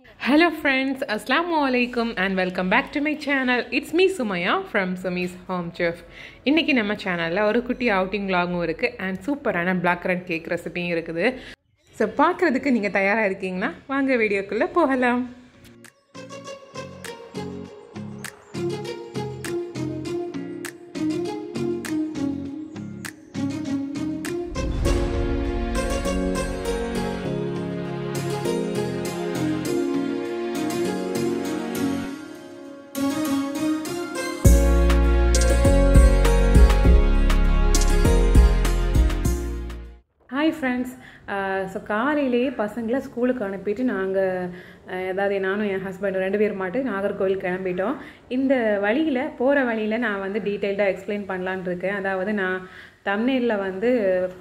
Hello friends, Assalamu alaikum and welcome back to my channel. It's me Sumaya from Sumi's Home Chef. இன்னைக்கு நம்ம சேனலில் ஒரு குட்டி outing vlogகும் இருக்குது அண்ட் சூப்பரான பிளாக் கரண்ட் கேக் ரெசிபியும் இருக்குது ஸோ பார்க்குறதுக்கு நீங்கள் தயாராக இருக்கீங்கன்னா வாங்க வீடியோக்குள்ளே போகலாம் ஹாய் ஃப்ரெண்ட்ஸ் ஸோ காலையிலேயே பசங்களை ஸ்கூலுக்கு அனுப்பிட்டு நாங்கள் அதாவது நானும் என் ஹஸ்பண்ட் ரெண்டு பேர் மாட்டு நாகர்கோவில் கிளம்பிட்டோம் இந்த வழியில் போகிற வழியில் நான் வந்து டீட்டெயில்டாக எக்ஸ்பிளைன் பண்ணலான் இருக்கேன் அதாவது நான் தமிழில் வந்து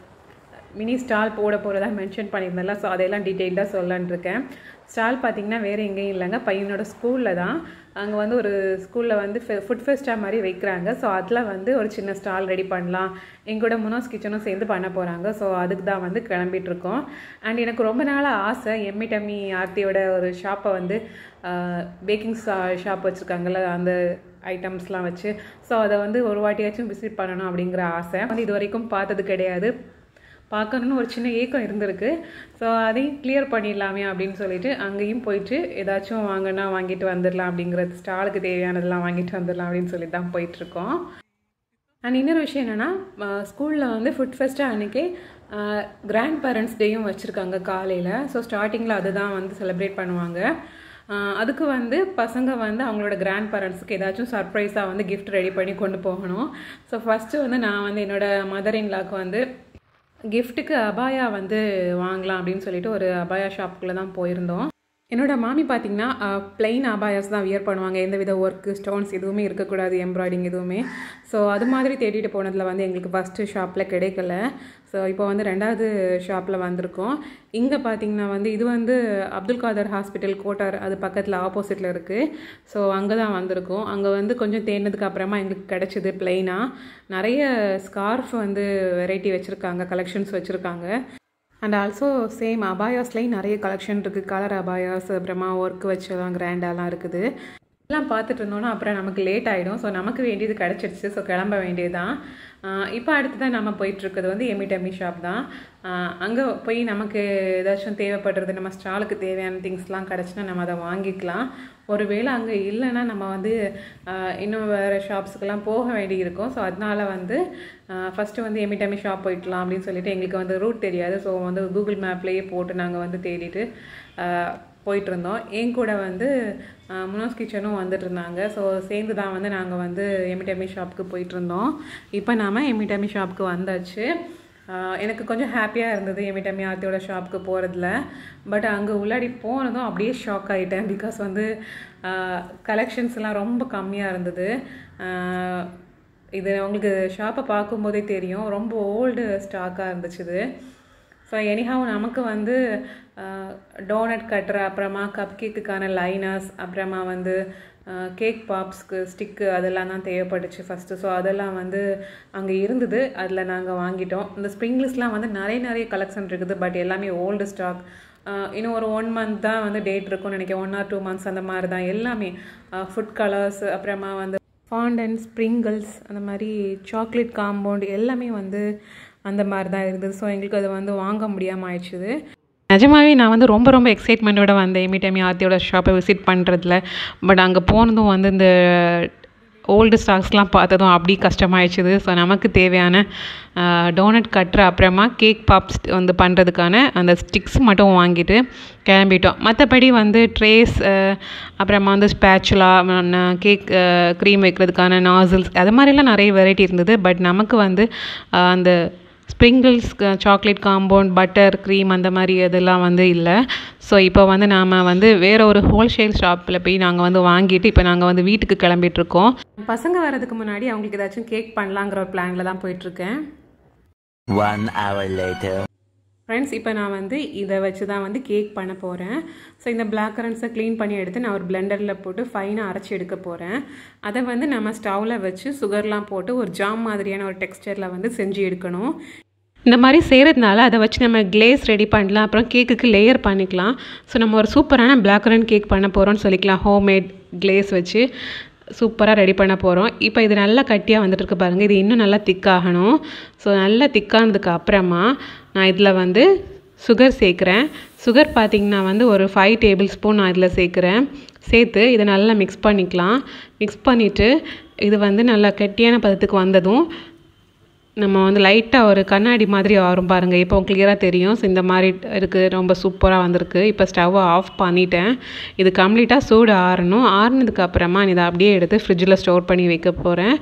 மினி ஸ்டால் போட போகிறதா மென்ஷன் பண்ணியிருந்தேன்ல ஸோ அதையெல்லாம் டீட்டெயில்டாக சொல்லலான் இருக்கேன் ஸ்டால் பார்த்தீங்கன்னா வேறு எங்கேயும் இல்லைங்க பையனோட ஸ்கூலில் தான் அங்கே வந்து ஒரு ஸ்கூலில் வந்து ஃபுட் ஃபெஸ்ட்டாக மாதிரி வைக்கிறாங்க ஸோ அதில் வந்து ஒரு சின்ன ஸ்டால் ரெடி பண்ணலாம் எங்களோட முனோஸ் கிச்சனும் சேர்ந்து பண்ண போகிறாங்க ஸோ அதுக்கு தான் வந்து கிளம்பிட்டு இருக்கோம் அண்ட் எனக்கு ரொம்ப நாளாக ஆசை எம்மி டம்மி ஆர்த்தியோட ஒரு ஷாப்பை வந்து பேக்கிங் ஷாப் வச்சுருக்காங்கல்ல அந்த ஐட்டம்ஸ்லாம் வச்சு ஸோ அதை வந்து ஒரு வாட்டியாச்சும் விசிட் பண்ணணும் அப்படிங்கிற ஆசை வந்து இது வரைக்கும் பார்த்தது கிடையாது பார்க்கணுன்னு ஒரு சின்ன ஏக்கம் இருந்திருக்கு ஸோ அதையும் கிளியர் பண்ணிடலாமே அப்படின்னு சொல்லிட்டு அங்கேயும் போயிட்டு ஏதாச்சும் வாங்கினா வாங்கிட்டு வந்துடலாம் அப்படிங்கிறது ஸ்டாலுக்கு தேவையானதெல்லாம் வாங்கிட்டு வந்துடலாம் அப்படின்னு சொல்லி தான் போயிட்டுருக்கோம் அண்ட் இன்னொரு விஷயம் என்னென்னா ஸ்கூலில் வந்து ஃபுட் ஃபெஸ்ட்டாக அன்றைக்கி கிராண்ட் பேரண்ட்ஸ் டேயும் வச்சுருக்காங்க காலையில் ஸோ ஸ்டார்டிங்கில் அதுதான் வந்து செலிப்ரேட் பண்ணுவாங்க அதுக்கு வந்து பசங்க வந்து அவங்களோட கிராண்ட் பேரண்ட்ஸுக்கு ஏதாச்சும் சர்ப்ரைஸாக வந்து கிஃப்ட் ரெடி பண்ணி கொண்டு போகணும் ஸோ ஃபஸ்ட்டு வந்து நான் வந்து என்னோடய மதர் இன்லாக்கு வந்து கிஃப்ட்டுக்கு அபாயா வந்து வாங்கலாம் அப்படின்னு சொல்லிட்டு ஒரு அபாயா ஷாப்புக்குள்ளே தான் போயிருந்தோம் என்னோட மாமி பார்த்தீங்கன்னா பிளெயின் அபாயாஸ் தான் வியர் பண்ணுவாங்க எந்த வித ஒர்க்கு ஸ்டோன்ஸ் எதுவுமே இருக்கக்கூடாது எம்ப்ராய்டிங் எதுவுமே ஸோ அது மாதிரி தேடிட்டு போனதில் வந்து எங்களுக்கு ஃபஸ்ட்டு ஷாப்பில் கிடைக்கல ஸோ இப்போ வந்து ரெண்டாவது ஷாப்பில் வந்திருக்கோம் இங்கே பார்த்தீங்கன்னா வந்து இது வந்து அப்துல் காதர் ஹாஸ்பிட்டல் கோட்டார் அது பக்கத்தில் ஆப்போசிட்டில் இருக்குது ஸோ அங்கே தான் வந்திருக்கோம் அங்கே வந்து கொஞ்சம் தேடினதுக்கு அப்புறமா எங்களுக்கு கிடச்சிது பிளெயினாக நிறைய ஸ்கார்ஃப் வந்து வெரைட்டி வச்சுருக்காங்க கலெக்ஷன்ஸ் வச்சுருக்காங்க அண்ட் ஆல்சோ சேம் அபாயாஸ்லேயும் நிறைய கலெக்ஷன் இருக்குது கலர் அபாயாஸ் அப்புறமா ஒர்க் வச்செல்லாம் கிராண்டாலாம் இருக்குது எல்லாம் பார்த்துட்டு இருந்தோன்னா அப்புறம் நமக்கு லேட் ஆகிடும் ஸோ நமக்கு வேண்டியது கிடச்சிருச்சு ஸோ கிளம்ப வேண்டியது தான் இப்போ அடுத்து தான் நம்ம போயிட்டுருக்குது வந்து எமி டம்மி ஷாப் தான் அங்கே போய் நமக்கு ஏதாச்சும் தேவைப்படுறது நம்ம ஸ்டாலுக்கு தேவையான திங்ஸ்லாம் கிடச்சினா நம்ம அதை வாங்கிக்கலாம் ஒருவேளை அங்கே இல்லைன்னா நம்ம வந்து இன்னும் வேறு ஷாப்ஸுக்கெல்லாம் போக வேண்டி இருக்கும் ஸோ அதனால வந்து ஃபஸ்ட்டு வந்து எமி டம்மி ஷாப் போயிடலாம் அப்படின்னு சொல்லிட்டு எங்களுக்கு வந்து ரூட் தெரியாது ஸோ வந்து கூகுள் மேப்லேயே போட்டு நாங்கள் வந்து தேடிட்டு போயிட்டு இருந்தோம் என் கூட வந்து முனோஸ் கிச்சனும் வந்துட்டு இருந்தாங்க ஸோ சேர்ந்து தான் வந்து நாங்கள் வந்து எமிடமி ஷாப்புக்கு போயிட்டு இருந்தோம் இப்போ நாம் எமிடமி ஷாப்புக்கு வந்தாச்சு எனக்கு கொஞ்சம் ஹாப்பியாக இருந்தது எமிடமி ஆர்த்தியோட ஷாப்புக்கு போகிறதுல பட் அங்கே உள்ளாடி போனதும் அப்படியே ஷாக் ஆகிட்டேன் பிகாஸ் வந்து கலெக்ஷன்ஸ்லாம் ரொம்ப கம்மியாக இருந்தது இது உங்களுக்கு ஷாப்பை பார்க்கும்போதே தெரியும் ரொம்ப ஓல்டு ஸ்டாக்காக இருந்துச்சு இது ஸோ எனிஹாவ் நமக்கு வந்து டோனட் கட்டுற அப்புறமா கப் கேக்குக்கான லைனர்ஸ் அப்புறமா வந்து கேக் பாப்ஸ்க்கு ஸ்டிக்கு அதெல்லாம் தான் தேவைப்பட்டுச்சு ஃபஸ்ட்டு ஸோ அதெல்லாம் வந்து அங்கே இருந்தது அதில் நாங்கள் வாங்கிட்டோம் இந்த ஸ்ப்ரிங்லிஸ்லாம் வந்து நிறைய நிறைய கலெக்ஷன் இருக்குது பட் எல்லாமே ஓல்டு ஸ்டாக் இன்னும் ஒரு ஒன் மந்த் தான் வந்து டேட் இருக்கும்னு நினைக்கிறேன் ஒன் ஆர் டூ மந்த்ஸ் அந்த மாதிரி தான் எல்லாமே ஃபுட் கலர்ஸ் அப்புறமா வந்து ஃபாண்டன் ஸ்ப்ரிங்கிள்ஸ் அந்த மாதிரி சாக்லேட் காம்பவுண்ட் எல்லாமே வந்து அந்த மாதிரி தான் இருந்தது ஸோ எங்களுக்கு அது வந்து வாங்க முடியாமல் ஆயிடுச்சுது நிஜமாவே நான் வந்து ரொம்ப ரொம்ப எக்ஸைட்மெண்ட்டோட வந்தேன் எமி டைமி ஆர்த்தியோட ஷாப்பை விசிட் பண்ணுறதுல பட் அங்கே போனதும் வந்து இந்த ஓல்டு ஸ்டாக்ஸ்லாம் பார்த்ததும் அப்படி கஷ்டமாயிடுச்சுது ஸோ நமக்கு தேவையான டோனட் கட்டுற அப்புறமா கேக் பாப்ஸ் வந்து பண்ணுறதுக்கான அந்த ஸ்டிக்ஸ் மட்டும் வாங்கிட்டு கிளம்பிட்டோம் மற்றபடி வந்து ட்ரேஸ் அப்புறமா வந்து ஸ்பேச்சுலா கேக் க்ரீம் வைக்கிறதுக்கான நாசில்ஸ் அது மாதிரிலாம் நிறைய வெரைட்டி இருந்தது பட் நமக்கு வந்து அந்த sprinkles chocolate compound butter cream அந்த மாதிரி இதெல்லாம் வந்து இல்லை ஸோ இப்போ வந்து நாம் வந்து வேறு ஒரு ஹோல்சேல் ஷாப்பில் போய் நாங்கள் வந்து வாங்கிட்டு இப்போ நாங்கள் வந்து வீட்டுக்கு கிளம்பிட்டுருக்கோம் பசங்க வர்றதுக்கு முன்னாடி அவங்களுக்கு ஏதாச்சும் கேக் பண்ணலாங்கிற ஒரு பிளானில் தான் போயிட்டுருக்கேன் One hour later. ஃப்ரெண்ட்ஸ் இப்போ நான் வந்து இதை வச்சு தான் வந்து கேக் பண்ண போகிறேன் ஸோ இந்த பிளாக் கரண்ட்ஸை க்ளீன் பண்ணி எடுத்து நான் ஒரு பிளெண்டரில் போட்டு ஃபைனாக அரைச்சி எடுக்க போகிறேன் அதை வந்து நம்ம ஸ்டவ்வில் வச்சு சுகர்லாம் போட்டு ஒரு ஜாம் மாதிரியான ஒரு டெக்ஸ்டரில் வந்து செஞ்சு எடுக்கணும் இந்த மாதிரி செய்கிறதுனால அதை வச்சு நம்ம கிளேஸ் ரெடி பண்ணலாம் அப்புறம் கேக்குக்கு லேயர் பண்ணிக்கலாம் ஸோ நம்ம ஒரு சூப்பரான பிளாக் கரண்ட் கேக் பண்ண போகிறோம்னு சொல்லிக்கலாம் ஹோம்மேட் கிளேஸ் வச்சு சூப்பராக ரெடி பண்ண போகிறோம் இப்போ இது நல்லா கட்டியாக வந்துட்டு இருக்கு பாருங்கள் இது இன்னும் நல்லா திக்காகணும் ஸோ நல்லா திக்கானதுக்கு அப்புறமா நான் இதில் வந்து சுகர் சேர்க்குறேன் சுகர் பார்த்திங்கன்னா வந்து ஒரு ஃபைவ் டேபிள் ஸ்பூன் நான் இதில் சேர்க்குறேன் சேர்த்து இதை நல்லா மிக்ஸ் பண்ணிக்கலாம் மிக்ஸ் பண்ணிவிட்டு இது வந்து நல்லா கெட்டியான பதத்துக்கு வந்ததும் நம்ம வந்து லைட்டாக ஒரு கண்ணாடி மாதிரி வரும் பாருங்கள் இப்போ கிளியராக தெரியும் ஸோ இந்த மாதிரி இருக்குது ரொம்ப சூப்பராக வந்திருக்கு இப்போ ஸ்டவ்வை ஆஃப் பண்ணிட்டேன் இது கம்ப்ளீட்டாக சூடு ஆறணும் ஆறுனதுக்கு அப்புறமா இதை அப்படியே எடுத்து ஃப்ரிட்ஜில் ஸ்டோர் பண்ணி வைக்க போகிறேன்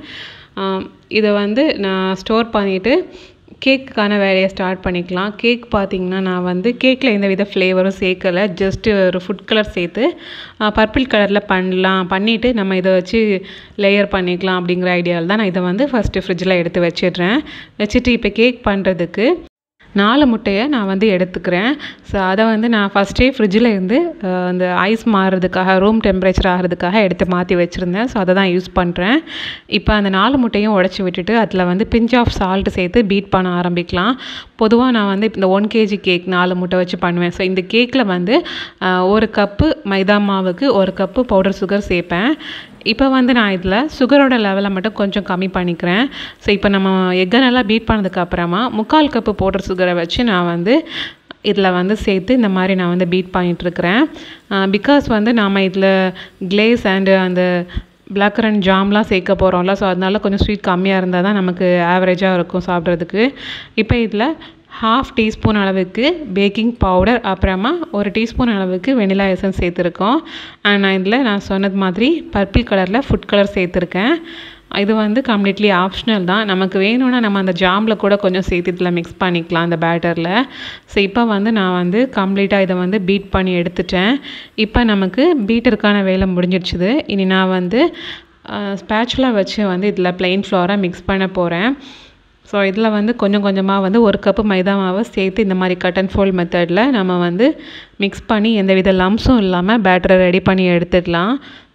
இதை வந்து நான் ஸ்டோர் பண்ணிவிட்டு கேக்குக்கான வேலையை ஸ்டார்ட் பண்ணிக்கலாம் கேக் பார்த்திங்கன்னா நான் வந்து கேக்கில் எந்த வித ஃப்ளேவரும் சேர்க்கலை ஜஸ்ட்டு ஒரு ஃபுட் கலர் சேர்த்து பர்பிள் கலரில் பண்ணலாம் பண்ணிவிட்டு நம்ம இதை வச்சு லேயர் பண்ணிக்கலாம் அப்படிங்கிற ஐடியாவில் தான் நான் இதை வந்து ஃபஸ்ட்டு ஃப்ரிட்ஜில் எடுத்து வச்சிடுறேன் வச்சுட்டு இப்போ கேக் பண்ணுறதுக்கு நாலு முட்டையை நான் வந்து எடுத்துக்கிறேன் ஸோ அதை வந்து நான் ஃபஸ்ட்டே ஃப்ரிட்ஜில் இருந்து அஹ், அந்த ஐஸ் மாறுறதுக்காக ரூம் டெம்பரேச்சர் ஆகிறதுக்காக எடுத்து மாற்றி வச்சுருந்தேன் ஸோ அதை தான் யூஸ் பண்ணுறேன் இப்போ அந்த நாலு முட்டையும் உடச்சி விட்டுட்டு அதில் வந்து பிஞ்ச் ஆஃப் சால்ட் சேர்த்து பீட் பண்ண ஆரம்பிக்கலாம் பொதுவாக நான் வந்து இந்த ஒன் கேஜி கேக் நாலு முட்டை வச்சு பண்ணுவேன் ஸோ இந்த கேக்கில் வந்து அஹ், ஒரு கப்பு மைதா மாவுக்கு ஒரு கப்பு பவுடர் சுகர் சேர்ப்பேன் இப்போ வந்து நான் இதில் சுகரோட லெவலை மட்டும் கொஞ்சம் கம்மி பண்ணிக்கிறேன் ஸோ இப்போ நம்ம எக்கை நல்லா பீட் பண்ணதுக்கு அப்புறமா முக்கால் கப்பு பவுடர் சுகரை வச்சு நான் வந்து இதில் வந்து சேர்த்து இந்த மாதிரி நான் வந்து பீட் பண்ணிகிட்ருக்கிறேன் பிகாஸ் வந்து நாம் இதில் கிளேஸ் அண்டு அந்த பிளாக் கரண்ட் ஜாம்லாம் சேர்க்க போகிறோம்ல ஸோ அதனால கொஞ்சம் ஸ்வீட் கம்மியாக இருந்தால் தான் நமக்கு ஆவரேஜாக இருக்கும் சாப்பிட்றதுக்கு இப்போ இதில் ஹாஃப் டீஸ்பூன் அளவுக்கு பேக்கிங் பவுடர் அப்புறமா ஒரு டீஸ்பூன் அளவுக்கு வெனிலா எசன்ஸ் சேர்த்துருக்கோம் அண்ட் நான் இதில் நான் சொன்னது மாதிரி பர்பிள் கலரில் ஃபுட் கலர் சேர்த்துருக்கேன் இது வந்து கம்ப்ளீட்லி ஆப்ஷனல் தான் நமக்கு வேணும்னா நம்ம அந்த ஜாமில் கூட கொஞ்சம் சேர்த்து இதில் மிக்ஸ் பண்ணிக்கலாம் அந்த பேட்டரில் ஸோ இப்போ வந்து நான் வந்து கம்ப்ளீட்டாக இதை வந்து பீட் பண்ணி எடுத்துட்டேன் இப்போ நமக்கு பீட்டருக்கான வேலை முடிஞ்சிடுச்சுது இனி நான் வந்து ஸ்பேச்சுலா வச்சு வந்து இதில் plain ஃப்ளோராக மிக்ஸ் பண்ண போகிறேன் ஸோ இதில் வந்து கொஞ்சம் கொஞ்சமாக வந்து ஒரு கப்பு மைதா மாவை சேர்த்து இந்த மாதிரி கட் அண்ட் ஃபோல்ட் மெத்தடில் நம்ம வந்து மிக்ஸ் பண்ணி எந்த வித லம்ஸும் இல்லாமல் பேட்டரை ரெடி பண்ணி எடுத்துக்கலாம்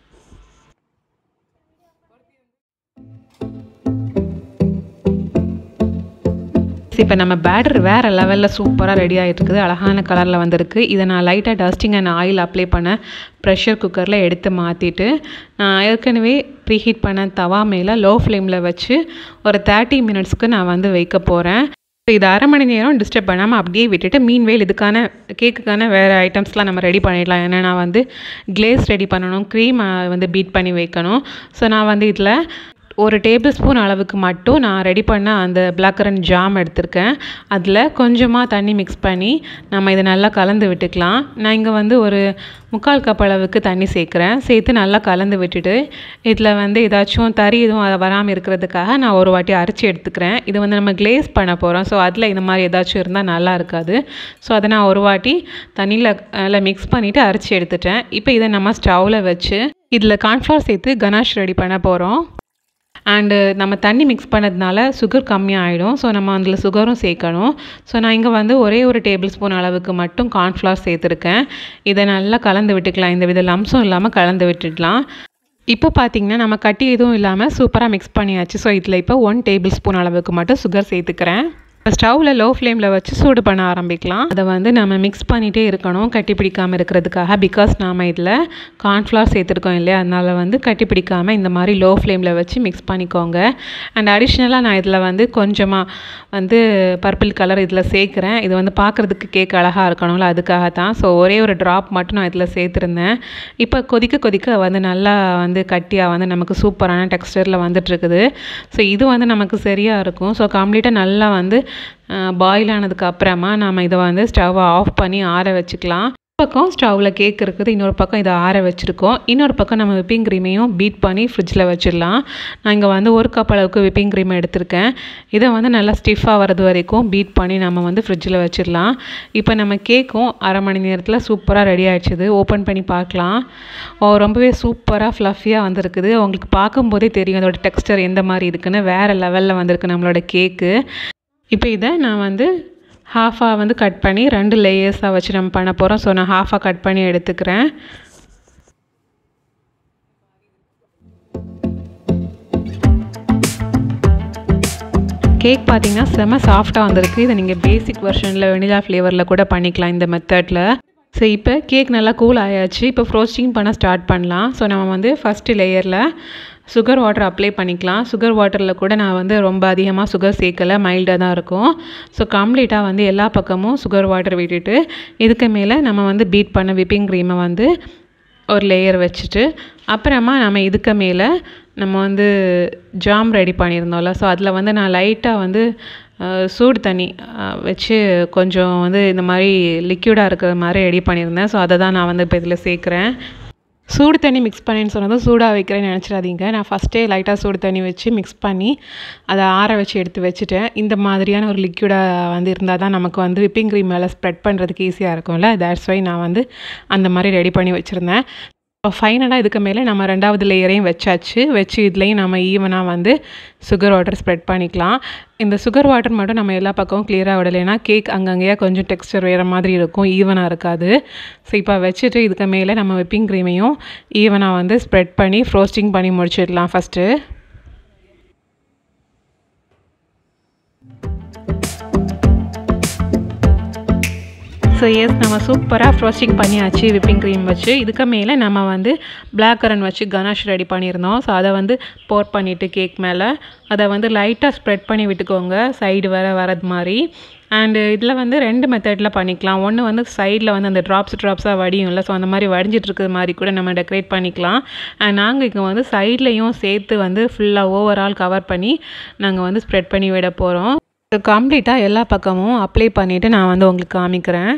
இப்போ நம்ம பேட்டர் வேறு லெவலில் சூப்பராக ரெடி ஆகிட்டு இருக்குது அழகான கலரில் வந்திருக்கு இதை நான் லைட்டாக டஸ்டிங் அண்ட் ஆயில் அப்ளை பண்ண ப்ரெஷர் குக்கரில் எடுத்து மாற்றிட்டு நான் ஏற்கனவே ப்ரீஹீட் பண்ண தவா மேலே லோ ஃப்ளேமில் வச்சு ஒரு தேர்ட்டி மினிட்ஸ்க்கு நான் வந்து வைக்க போகிறேன் இது அரை மணி நேரம் டிஸ்டர்ப் பண்ணாமல் அப்படியே விட்டுட்டு மீன்வேல் இதுக்கான கேக்குக்கான வேறு ஐட்டம்ஸ்லாம் நம்ம ரெடி பண்ணிடலாம் ஏன்னா நான் வந்து கிளேஸ் ரெடி பண்ணணும் க்ரீம் வந்து பீட் பண்ணி வைக்கணும் ஸோ நான் வந்து இதில் ஒரு டேபிள் ஸ்பூன் அளவுக்கு மட்டும் நான் ரெடி பண்ண அந்த பிளாக் கரண்ட் ஜாம் எடுத்திருக்கேன் அதில் கொஞ்சமாக தண்ணி மிக்ஸ் பண்ணி நம்ம இதை நல்லா கலந்து விட்டுக்கலாம் நான் இங்கே வந்து ஒரு முக்கால் கப் அளவுக்கு தண்ணி சேர்க்குறேன் சேர்த்து நல்லா கலந்து விட்டுட்டு இதில் வந்து ஏதாச்சும் தறி எதுவும் அது வராமல் இருக்கிறதுக்காக நான் ஒரு வாட்டி அரைச்சி எடுத்துக்கிறேன் இது வந்து நம்ம கிளேஸ் பண்ண போகிறோம் ஸோ அதில் இந்த மாதிரி ஏதாச்சும் இருந்தால் நல்லா இருக்காது ஸோ அதை நான் ஒரு வாட்டி தண்ணியில் நல்லா மிக்ஸ் பண்ணிவிட்டு அரைச்சி எடுத்துட்டேன் இப்போ இதை நம்ம ஸ்டவ்வில் வச்சு இதில் கார்ன்ஃப்ளவர் சேர்த்து கனாஷ் ரெடி பண்ண போகிறோம் அண்டு நம்ம தண்ணி மிக்ஸ் பண்ணதுனால சுகர் கம்மியாகிடும் ஸோ நம்ம அதில் சுகரும் சேர்க்கணும் ஸோ நான் இங்கே வந்து ஒரே ஒரு டேபிள் ஸ்பூன் அளவுக்கு மட்டும் கார்ன்ஃப்ளவர் சேர்த்துருக்கேன் இதை நல்லா கலந்து விட்டுக்கலாம் இந்த வித லம்ஸும் இல்லாமல் கலந்து விட்டுடலாம் இப்போ பார்த்தீங்கன்னா நம்ம கட்டி எதுவும் இல்லாமல் சூப்பராக மிக்ஸ் பண்ணியாச்சு ஸோ இதில் இப்போ ஒன் டேபிள் ஸ்பூன் அளவுக்கு மட்டும் சுகர் சேர்த்துக்கிறேன் ஸ்டவ்வில் லோ ஃப்ளேமில் வச்சு சூடு பண்ண ஆரம்பிக்கலாம் அதை வந்து நம்ம மிக்ஸ் பண்ணிகிட்டே இருக்கணும் கட்டி பிடிக்காமல் இருக்கிறதுக்காக பிகாஸ் நாம் இதில் கார்ன்ஃப்ளவர் சேர்த்துருக்கோம் இல்லையா அதனால் வந்து கட்டி பிடிக்காமல் இந்த மாதிரி லோ ஃப்ளேமில் வச்சு மிக்ஸ் பண்ணிக்கோங்க அண்ட் அடிஷ்னலாக நான் இதில் வந்து கொஞ்சமாக வந்து பர்பிள் கலர் இதில் சேர்க்குறேன் இது வந்து பார்க்குறதுக்கு கேக் அழகாக இருக்கணும்ல அதுக்காக தான் ஸோ ஒரே ஒரு ட்ராப் மட்டும் நான் இதில் சேர்த்துருந்தேன் இப்போ கொதிக்க கொதிக்க வந்து நல்லா வந்து கட்டியாக வந்து நமக்கு சூப்பரான டெக்ஸ்டரில் வந்துட்டுருக்குது ஸோ இது வந்து நமக்கு சரியாக இருக்கும் ஸோ கம்ப்ளீட்டாக நல்லா வந்து பாயில் ஆனதுக்கு அப்புறமா நம்ம இதை வந்து ஸ்டவ்வை ஆஃப் பண்ணி ஆற வச்சுக்கலாம் ஒரு பக்கம் ஸ்டவ்வில் கேக் இருக்குது இன்னொரு பக்கம் இதை ஆற வச்சுருக்கோம் இன்னொரு பக்கம் நம்ம விப்பிங் க்ரீமையும் பீட் பண்ணி ஃப்ரிட்ஜில் வச்சிடலாம் நான் இங்கே வந்து ஒரு கப் அளவுக்கு விப்பிங் க்ரீம் எடுத்திருக்கேன் இதை வந்து நல்லா ஸ்டிஃபாக வர்றது வரைக்கும் பீட் பண்ணி நம்ம வந்து ஃப்ரிட்ஜில் வச்சிடலாம் இப்போ நம்ம கேக்கும் அரை மணி நேரத்தில் சூப்பராக ரெடி ஆயிடுச்சுது ஓப்பன் பண்ணி பார்க்கலாம் ஓ ரொம்பவே சூப்பராக ஃப்ளஃபியாக வந்திருக்குது உங்களுக்கு பார்க்கும்போதே தெரியும் அதோட டெக்ஸ்டர் எந்த மாதிரி இருக்குன்னு வேறு லெவலில் வந்திருக்கு நம்மளோட கேக்கு இப்போ இதை நான் வந்து ஹாஃபாக வந்து கட் பண்ணி ரெண்டு லேயர்ஸாக வச்சு நம்ம பண்ண போகிறோம் ஸோ நான் ஹாஃபாக கட் பண்ணி எடுத்துக்கிறேன் கேக் பார்த்தீங்கன்னா செம சாஃப்டாக வந்திருக்கு இதை நீங்கள் பேசிக் வெர்ஷனில் வெனிலா ஃப்ளேவரில் கூட பண்ணிக்கலாம் இந்த மெத்தடில் ஸோ இப்போ கேக் நல்லா கூல் ஆயாச்சு இப்போ ஃப்ரோஸ்டிங் பண்ண ஸ்டார்ட் பண்ணலாம் ஸோ நம்ம வந்து ஃபஸ்ட்டு லேயரில் சுகர் வாட்டர் அப்ளை பண்ணிக்கலாம் சுகர் வாட்டரில் கூட நான் வந்து ரொம்ப அதிகமாக சுகர் சேர்க்கலை மைல்டாக தான் இருக்கும் ஸோ கம்ப்ளீட்டாக வந்து எல்லா பக்கமும் சுகர் வாட்டர் விட்டுட்டு இதுக்கு மேலே நம்ம வந்து பீட் பண்ண விப்பிங் க்ரீமை வந்து ஒரு லேயர் வச்சுட்டு அப்புறமா நம்ம இதுக்கு மேலே நம்ம வந்து ஜாம் ரெடி பண்ணியிருந்தோம்ல ஸோ அதில் வந்து நான் லைட்டாக வந்து அஹ், சூடு தண்ணி அஹ், வச்சு கொஞ்சம் வந்து இந்த மாதிரி லிக்யூடாக இருக்கிற மாதிரி ரெடி பண்ணியிருந்தேன் ஸோ அதை தான் நான் வந்து இப்போ இதில் சேர்க்குறேன் சூடு தண்ணி மிக்ஸ் பண்ணேன்னு சொன்னதும் சூடாக வைக்கிறேன்னு நினச்சிடாதீங்க நான் ஃபஸ்ட்டே லைட்டாக சூடு தண்ணி வச்சு மிக்ஸ் பண்ணி அதை ஆற வச்சு எடுத்து வச்சுட்டேன் இந்த மாதிரியான ஒரு லிக்யூடாக வந்து இருந்தால் தான் நமக்கு வந்து விப்பிங் க்ரீம் மேலே ஸ்ப்ரெட் பண்ணுறதுக்கு ஈஸியாக இருக்கும்ல தேட்ஸ் வை நான் வந்து அந்த மாதிரி ரெடி பண்ணி வச்சுருந்தேன் இப்போ ஃபைனலாக இதுக்கு மேலே நம்ம ரெண்டாவது லேயரையும் வச்சாச்சு வச்சு இதுலேயும் நம்ம ஈவனாக வந்து சுகர் வாட்டர் ஸ்ப்ரெட் பண்ணிக்கலாம் இந்த சுகர் வாட்டர் மட்டும் நம்ம எல்லா பக்கமும் கிளியராக விடலைன்னா கேக் அங்கங்கேயே கொஞ்சம் டெக்ஸ்டர் வேறு மாதிரி இருக்கும் ஈவனாக இருக்காது ஸோ இப்போ வச்சுட்டு இதுக்கு மேலே நம்ம விப்பிங் க்ரீமையும் ஈவனாக வந்து ஸ்ப்ரெட் பண்ணி ஃப்ரோஸ்டிங் பண்ணி முடிச்சிடலாம் ஃபஸ்ட்டு ஸோ எஸ் நம்ம சூப்பராக ஃப்ரோஸ்டிங் பண்ணியாச்சு விப்பிங் க்ரீம் வச்சு இதுக்கு மேலே நம்ம வந்து பிளாக் கரன் வச்சு கனாஷ் ரெடி பண்ணியிருந்தோம் ஸோ அதை வந்து போர் பண்ணிவிட்டு கேக் மேலே அதை வந்து லைட்டாக ஸ்ப்ரெட் பண்ணி விட்டுக்கோங்க சைடு வர வரது மாதிரி அண்டு இதில் வந்து ரெண்டு மெத்தடில் பண்ணிக்கலாம் ஒன்று வந்து சைடில் வந்து அந்த ட்ராப்ஸ் ட்ராப்ஸாக வடியும்ல ஸோ அந்த மாதிரி வடிஞ்சிட்டு இருக்கிற மாதிரி கூட நம்ம டெக்கரேட் பண்ணிக்கலாம் அண்ட் நாங்கள் இங்கே வந்து சைட்லேயும் சேர்த்து வந்து ஃபுல்லாக ஓவரால் கவர் பண்ணி நாங்கள் வந்து ஸ்ப்ரெட் பண்ணி விட போகிறோம் கம்ப்ளீட்டாக எல்லா பக்கமும் அப்ளை பண்ணிவிட்டு நான் வந்து உங்களுக்கு காமிக்கிறேன்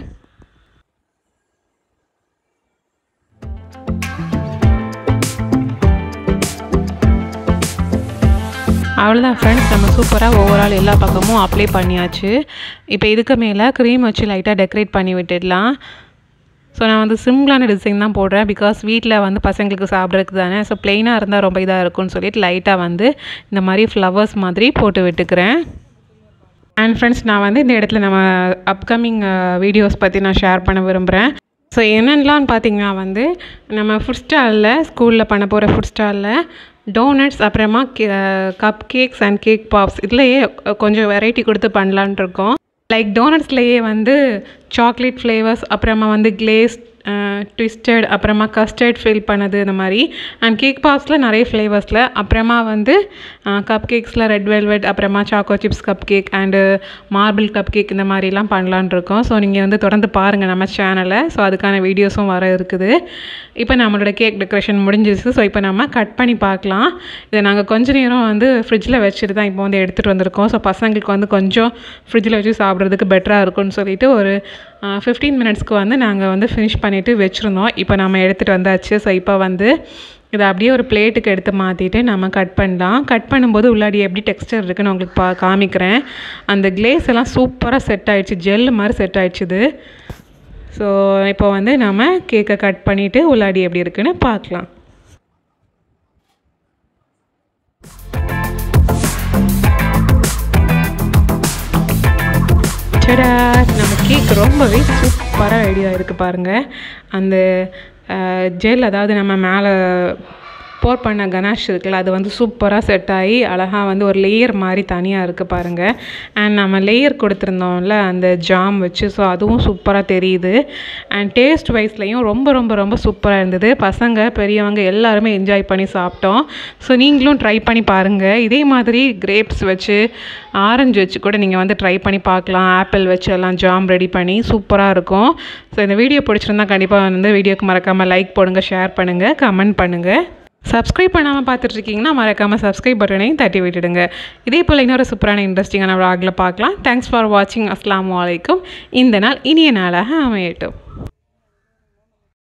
அவ்வளோதான் ஃப்ரெண்ட்ஸ் நம்ம சூப்பராக ஓவரால் எல்லா பக்கமும் அப்ளை பண்ணியாச்சு இப்போ இதுக்கு மேலே க்ரீம் வச்சு லைட்டாக டெக்கரேட் பண்ணி விட்டுடலாம் ஸோ நான் வந்து சிம்பிளான டிசைன் தான் போடுறேன் பிகாஸ் வீட்டில் வந்து பசங்களுக்கு சாப்பிட்றதுக்கு தானே ஸோ ப்ளெயினாக இருந்தால் ரொம்ப இதாக இருக்கும்னு சொல்லிட்டு லைட்டாக வந்து இந்த மாதிரி ஃப்ளவர்ஸ் மாதிரி போட்டு விட்டுக்கிறேன் அண்ட் ஃப்ரெண்ட்ஸ் நான் வந்து இந்த இடத்துல நம்ம அப்கமிங் வீடியோஸ் பற்றி நான் ஷேர் பண்ண விரும்புகிறேன் ஸோ என்னென்னலாம் பார்த்தீங்கன்னா வந்து நம்ம ஃபுட் ஸ்டாலில் ஸ்கூலில் பண்ண போகிற ஃபுட் ஸ்டாலில் டோனட்ஸ் அப்புறமா cupcakes and cake pops இதுலேயே கொஞ்சம் வெரைட்டி கொடுத்து பண்ணலான் இருக்கோம் லைக் டோனட்ஸ்லேயே வந்து சாக்லேட் ஃப்ளேவர்ஸ் அப்புறமா வந்து கிளேஸ் ட்விஸ்டட் அப்புறமா கஸ்டர்ட் ஃபில் பண்ணது இந்த மாதிரி அண்ட் கேக் பாப்ஸில் நிறைய ஃப்ளேவர்ஸில் அப்புறமா வந்து கப் கேக்ஸில் ரெட் வெல்வெட் அப்புறமா choco chips cupcake and marble cupcake இந்த மாதிரிலாம் பண்ணலான் இருக்கோம் ஸோ நீங்கள் வந்து தொடர்ந்து பாருங்கள் நம்ம சேனலை ஸோ அதுக்கான வீடியோஸும் வர இருக்குது இப்போ நம்மளோட கேக் டெக்கரேஷன் முடிஞ்சிருச்சு ஸோ இப்போ நம்ம கட் பண்ணி பார்க்கலாம் இதை நாங்கள் கொஞ்ச நேரம் வந்து ஃப்ரிட்ஜில் வச்சுட்டு தான் இப்போ வந்து எடுத்துகிட்டு வந்திருக்கோம் ஸோ பசங்களுக்கு வந்து கொஞ்சம் ஃப்ரிட்ஜில் வச்சு சாப்பிட்றதுக்கு பெட்டராக இருக்கும்னு சொல்லிட்டு ஒரு ஃபிஃப்டீன் மினிட்ஸ்க்கு வந்து நாங்கள் வந்து ஃபினிஷ் பண்ணிவிட்டு வச்சுருந்தோம் இப்போ நம்ம எடுத்துகிட்டு வந்தாச்சு ஸோ இப்போ வந்து இதை அப்படியே ஒரு பிளேட்டுக்கு எடுத்து மாற்றிட்டு நம்ம கட் பண்ணலாம் கட் பண்ணும்போது உள்ளாடி எப்படி டெக்ஸ்டர் இருக்குன்னு உங்களுக்கு பா காமிக்கிறேன் அந்த கிளேஸ் எல்லாம் சூப்பராக செட் ஆயிடுச்சு ஜெல் மாதிரி செட் ஆயிடுச்சுது ஸோ இப்போ வந்து நம்ம கேக்கை கட் பண்ணிவிட்டு உள்ளாடி எப்படி இருக்குன்னு பார்க்கலாம் சடா நம்ம கேக் ரொம்பவே சூப்பராக ரெடியாக இருக்குது பாருங்கள் அந்த ஜெல் அதாவது நம்ம மேலே போர் பண்ண கணாஷ் இருக்குல்ல அது வந்து சூப்பராக செட் ஆகி அழகாக வந்து ஒரு லேயர் மாதிரி தனியாக இருக்குது பாருங்கள் அண்ட் நம்ம லேயர் கொடுத்துருந்தோம்ல அந்த ஜாம் வச்சு ஸோ அதுவும் சூப்பராக தெரியுது அண்ட் டேஸ்ட் வைஸ்லையும் ரொம்ப ரொம்ப ரொம்ப சூப்பராக இருந்தது பசங்க பெரியவங்க எல்லாருமே என்ஜாய் பண்ணி சாப்பிட்டோம் ஸோ நீங்களும் ட்ரை பண்ணி பாருங்கள் இதே மாதிரி கிரேப்ஸ் வச்சு ஆரஞ்சு வச்சு கூட நீங்கள் வந்து ட்ரை பண்ணி பார்க்கலாம் ஆப்பிள் வச்சு எல்லாம் ஜாம் ரெடி பண்ணி சூப்பராக இருக்கும் ஸோ இந்த வீடியோ பிடிச்சிருந்தா கண்டிப்பாக வந்து வீடியோக்கு மறக்காமல் லைக் போடுங்க ஷேர் பண்ணுங்கள் கமெண்ட் பண்ணுங்கள் சப்ஸ்கிரைப் பண்ணாமல் பார்த்துட்ருக்கீங்கன்னா மறக்காமல் சப்ஸ்கிரைப் பட்டனையும் தட்டி விட்டுடுங்க இதே போல் இன்னொரு சூப்பரான இன்ட்ரெஸ்டிங்கான விளாகில் பார்க்கலாம் தேங்க்ஸ் ஃபார் வாட்சிங் அஸ்லாம் வலைக்கும் இந்த நாள் இனிய நாளாக அமையட்டும்